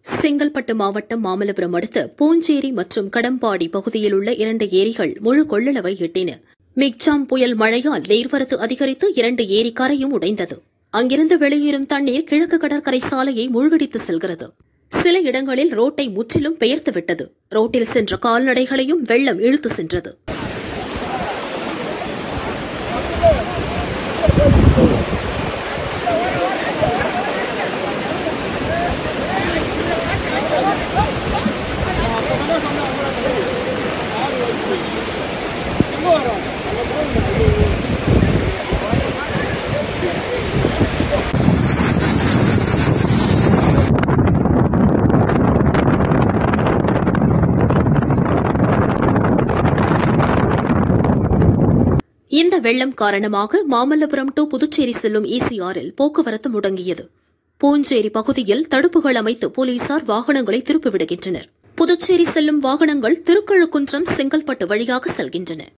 செங்கல்பட்டு மாவட்டம் மாமல்லபுரம் அடுத்த பூஞ்சேரி மற்றும் கடம்பாடி பகுதியில் உள்ள இரண்டு ஏரிகள் முழு கொள்ளளவை எட்டின மிக்ஜாம் புயல் மழையால் நீர்வரத்து அதிகரித்து இரண்டு ஏரி கரையும் உடைந்தது அங்கிருந்து வெளியேறும் தண்ணீர் கிழக்கு கடற்கரை சாலையை மூழ்கடித்து செல்கிறது சில இடங்களில் ரோட்டை முற்றிலும் பெயர்த்து விட்டது ரோட்டில் சென்ற கால்நடைகளையும் வெள்ளம் இழுத்து சென்றது இந்த வெள்ளம் காரணமாக மாமல்லபுரம் டு புதுச்சேரி செல்லும் ஈசிஆரில் போக்குவரத்து முடங்கியது பூஞ்சேரி பகுதியில் தடுப்புகள் அமைத்து போலீசார் வாகனங்களை திருப்பிவிடுகின்றனர் புதுச்சேரி செல்லும் வாகனங்கள் திருக்கழுக்குன்றம் செங்கல்பட்டு வழியாக செல்கின்றன